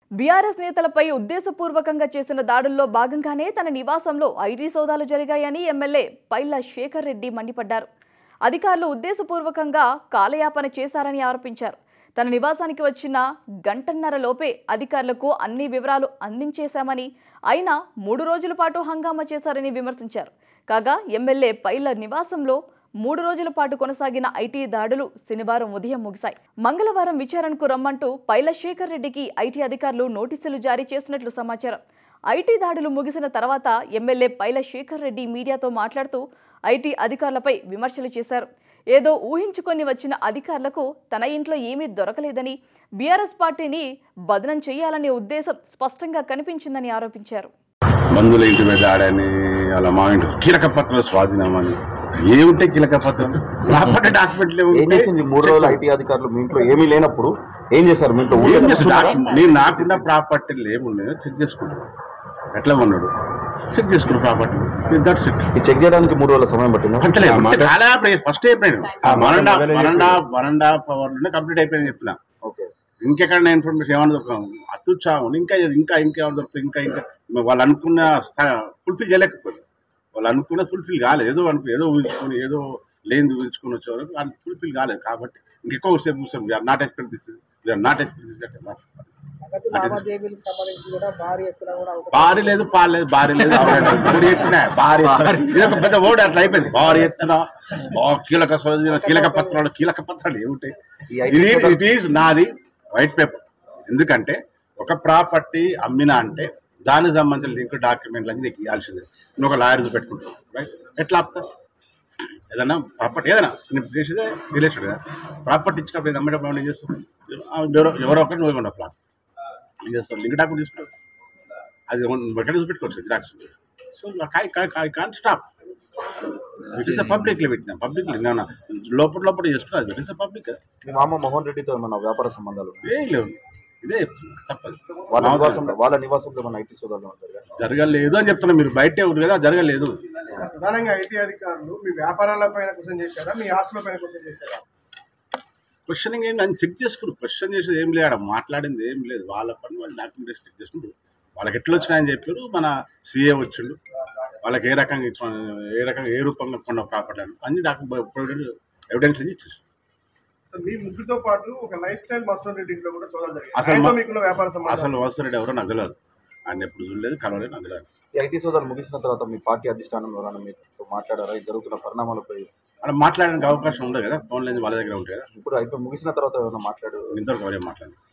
BRS నేతలపై ఉద్దేశపూర్వకంగా చేసిన దాడుల్లో భాగంగానే తన నివాసంలో ఐటీ సోదాలు జరిగాయని ఎమ్మెల్యే పైల శేఖర్ రెడ్డి మండిపడ్డారు అధికారులు ఉద్దేశపూర్వకంగా కాలయాపన చేశారని ఆరోపించారు తన నివాసానికి వచ్చిన గంటన్నర లోపే అధికారులకు అన్ని వివరాలు అందించేశామని అయినా మూడు రోజుల పాటు హంగామా చేశారని విమర్శించారు కాగా ఎమ్మెల్యే పైల నివాసంలో మూడు రోజుల పాటు కొనసాగిన ఐటీ దాడులు శనివారం ఉదయం ముగిశాయి మంగళవారం విచారణకు రమ్మంటూ పైల శేఖర్ రెడ్డికి ఐటీ అధికారులు నోటీసులు జారీ చేసినట్లు సమాచారం ఐటీ దాడులు ముగిసిన తర్వాత ఎమ్మెల్యే పైల శేఖర్ రెడ్డి మీడియాతో మాట్లాడుతూ ఐటీ అధికారులపై విమర్శలు చేశారు ఏదో ఊహించుకొని వచ్చిన అధికారులకు తన ఇంట్లో ఏమీ దొరకలేదని బీఆర్ఎస్ పార్టీని బదనం చేయాలనే ఉద్దేశం స్పష్టంగా కనిపించిందని ఆరోపించారు బంధువుల ఇంటి మీద ఆడని వాళ్ళ మా ఇంటి కీలక పత్రాల స్వాధీనం అని ఏముంటే కీలక పత్రం ప్రాపర్టీ డాక్యుమెంట్లు ఏం ఏముంటే చేసింది మూడు రోజులు ఐటీ అధికారులు మీ ఇంట్లో ఏమీ లేనప్పుడు ఏం చేశారు మీ ఇంట్లో ఏం ఊరికే చేస్తాడు? కూర్చున్నారా? నేను నాకున్న ప్రాపర్టీలు ఏమున్నాయో చెక్ చేసుకుంటాను ఎట్లా ఉన్నాడు చెక్ చేసుకున్న ప్రాపర్టీ దట్స్ ఇట్ ఇది చెక్ చేయడానికి మూడు రోజుల సమయం పట్టిందా అంటే చాలా ఫస్ట్ అయిపోయింది one and one and half one and half hour లోనే కంప్లీట్ అయిపోయింది చెప్పిన ఓకే ఇంకెక్కడ ఇన్ఫర్మేషన్ ఏమన్నా దొరుకుతాం అత్యుత్సాహం ఇంకా ఇది- ఇంకా ఇంకా ఏమైనా దొరుకుతుంది ఇంకా ఇంకా వాళ్ళు అనుకున్న ఫుల్ఫిల్ చేయలేకపోయింది వాళ్ళు అనుకున్న ఫుల్ఫిల్ కాలేదు ఏదో అనుకు ఏదో ఊహించుకొని ఏదో లేని ఊహించుకొని వచ్చే వరకు అది ఫుల్ఫిల్ కాలేదు కాబట్టి ఇంకెక్కువ సేపు చూస్తాం we're not expect this we're not expect this నగదు లావాదేవీలకు సంబంధించి కూడా భారీ ఎత్తున కూడా ఒక భారీ లేదు పాలు లేదు భారీ లేదు ఆవిడ లేదు. మూడు ఎత్తున భారీ ఎత్తున. ఇది ఒక పెద్ద ఓడి అట్లా అయిపోయింది భారీ ఎత్తున బా కీలక స్వాధీనం, కీలక పత్రాలు కీలక పత్రాలు ఏముంటాయి ఈ ఐటీ ఇది సోదాలు- ఇట్ ఈజ్ నాది వైట్ పేపర్ ఎందుకంటే ఒక ప్రాపర్టీ అమ్మినా అంటే దానికి సంబంధించిన లింక్ డాక్యుమెంట్లు అన్ని నీకు ఇవ్వాల్సిందే నువ్వు ఒక లాయర్ పెట్టుకుంటావు రైట్ ఎట్లా ఆపుతావు ఏదన్నా ప్రాపర్టీ ఏదైనా నువ్వు చేసేదే రిలేషన్ కదా ప్రాపర్టీ ఇచ్చినప్పుడు ఇది అమ్మేటప్పుడు ఏం చేస్తావు ఆ ఎవరో ఎవరో ఒకరు నువ్వు ఉండవు ప్లాన్ ఏం చేస్తావు లింక్ డాక్యుమెంట్ తీసుకుంటావు అది ఎక్కడ చూసి పెట్టుకోవచ్చు xerox so I can stop it is public పెట్టినా పబ్లిక్ లోపల లోపల చేస్తున్నారు ఇట్ ఇస్ పబ్లిక్ మీ మామ మోహన్ రెడ్డితో ఏమన్నా వ్యాపార సంబంధాలు ఉన్నాయా? ఏం లేవు ఇదే తప్పదు వాళ్ళ నివాసంలో వాళ్ళ నివాసంలో ఏమన్నా ఐటీ సోదాలు ఉంటాయి జరగలేదు అని చెప్తున్నా మీరు బయటే ఉంది కదా జరగలేదు ప్రధానంగా ఐటీ అధికారులు మీ వ్యాపారాల పైన క్వశ్చన్ చేశారా మీ ఆస్తుల పైన క్వశ్చన్ చేశారా క్వశ్చనింగ్ ఏం నన్ను చెక్ చేసుకుని క్వశ్చన్ చేసేది ఏం లేదు మాట్లాడింది ఏం లేదు వాళ్ళ పని వాళ్ళు డాక్యుమెంటేషన్ చెక్ చేసుకుంటారు వాళ్ళకి ఎట్లా వచ్చినాయని చెప్పారు మన సీఏ వచ్చిండు వాళ్ళకి ఏ రకంగా ఇచ్చిన ఏ రకంగా ఏ రూపంగా కొన్న ప్రాపర్టీ అని అన్ని డాక్యుమెంట్ ఎవిడెన్స్ అని ఇచ్చేసి సో మీ ముగ్గురితో పాటు ఒక లైఫ్ స్టైల్ మస్టర్ రెడ్డి ఇంట్లో కూడా సోదాలు జరిగాయి అసలు ఆయనతో మా- మీకున్న వ్యాపార సంబంధం అసలు వసరెడ్డి ఎవరో నాకు తెలియదు ఆయన ఎప్పుడు చూడలేదు కలవలేదు నాకు తెలియదు ఈ ఐటీ సోదాలు ముగిసిన తర్వాత మీ పార్టీ అధిష్టానం ఎవరైనా మీతో మాట్లాడారా ఈ జరుగుతున్న పరిణామాలపై అలా మాట్లాడడానికి అవకాశం ఉండదు కదా ఫోన్ లేని వాళ్ళ దగ్గర ఉంటుంది కదా ఇప్పుడు అయిపోయి ముగిసిన తర్వాత ఏమైనా మాట్లాడు ఇంతవరకు ఎవరేం మాట్లాడలేదు